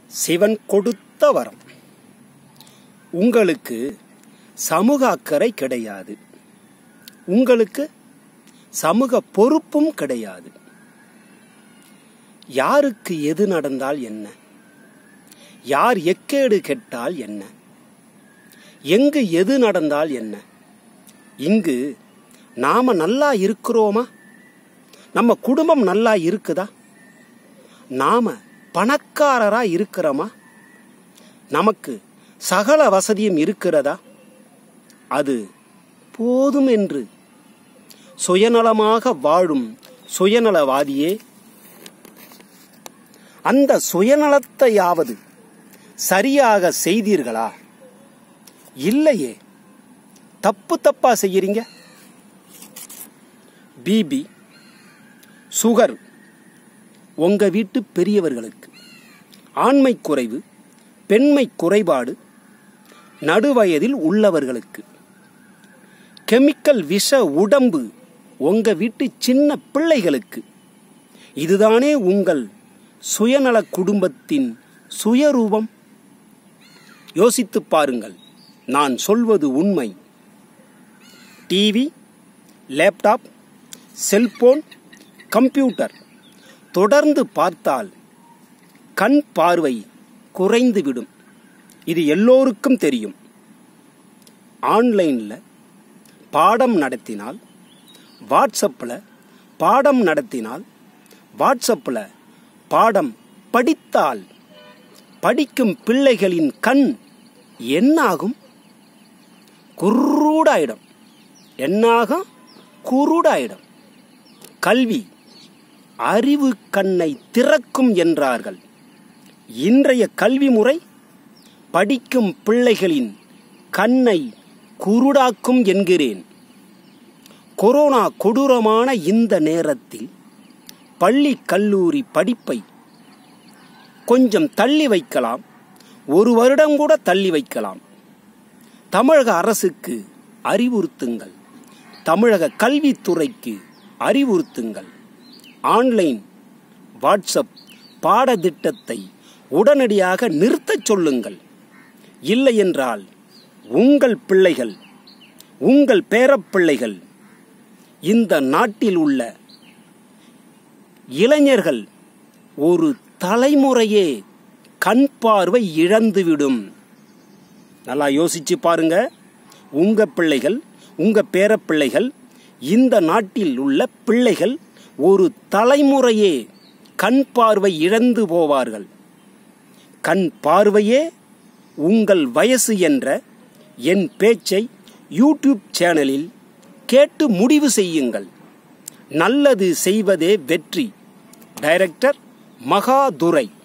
சிவன் கொடுத்த வரம் உங்களுக்கு சமூக அக்கறை கிடையாது உங்களுக்கு சமூக பொறுப்பும் கிடையாது யாருக்கு எது நடந்தால் என்ன யார் எக்கேடு கெட்டால் என்ன எங்கு எது நடந்தால் என்ன இங்கு நாம நல்லா இருக்கிறோமா நம்ம குடும்பம் நல்லா இருக்குதா நாம பணக்காரரா இருக்கிறோமா நமக்கு சகல வசதியும் இருக்கிறதா அது போதும் என்று சுயநலமாக வாழும் சுயநலவாதியே அந்த சுயநலத்தையாவது சரியாக செய்தீர்களா இல்லையே தப்பு தப்பா செய்யறீங்க பிபி சுகர் உங்க வீட்டு பெரியவர்களுக்கு ஆண்மை குறைவு பெண்மை குறைபாடு நடுவயதில் உள்ளவர்களுக்கு கெமிக்கல் விஷ உடம்பு உங்க வீட்டு சின்ன பிள்ளைகளுக்கு இதுதானே உங்கள் சுயநல குடும்பத்தின் சுயரூபம் யோசித்துப் பாருங்கள் நான் சொல்வது உண்மை டிவி லேப்டாப் செல்போன் கம்ப்யூட்டர் தொடர்ந்து பார்த்தால் கண் பார்வை குறைந்துவிடும் இது எல்லோருக்கும் தெரியும் ஆன்லைனில் பாடம் நடத்தினால் வாட்ஸ்அப்பில் பாடம் நடத்தினால் வாட்ஸ்அப்பில் பாடம் படித்தால் படிக்கும் பிள்ளைகளின் கண் என்னாகும் குருடாயிடும் என்னாகும் குருடாயிடும் கல்வி அறிவு கண்ணை திறக்கும் என்றார்கள் இன்றைய கல்வி முறை படிக்கும் பிள்ளைகளின் கண்ணை குருடாக்கும் என்கிறேன் கொரோனா கொடூரமான இந்த நேரத்தில் பள்ளி கல்லூரி படிப்பை கொஞ்சம் தள்ளி வைக்கலாம் ஒரு வருடம் கூட தள்ளி வைக்கலாம் தமிழக அரசுக்கு அறிவுறுத்துங்கள் தமிழக கல்வித்துறைக்கு அறிவுறுத்துங்கள் ஆன்லைன் வாட்ஸ்அப் பாடத்திட்டத்தை உடனடியாக நிறுத்தச் சொல்லுங்கள் இல்லையென்றால் உங்கள் பிள்ளைகள் உங்கள் பேரப்பிள்ளைகள் இந்த நாட்டில் உள்ள இளைஞர்கள் ஒரு தலைமுறையே கண் பார்வை இழந்துவிடும் நல்லா யோசிச்சு பாருங்க உங்க பிள்ளைகள் உங்க பேரப்பிள்ளைகள் இந்த நாட்டில் உள்ள பிள்ளைகள் ஒரு தலைமுறையே கண் பார்வை இழந்து போவார்கள் கண் பார்வையே உங்கள் வயசு என்ற என் பேச்சை யூடியூப் சேனலில் கேட்டு முடிவு செய்யுங்கள் நல்லது செய்வதே வெற்றி டைரக்டர் மகாதுரை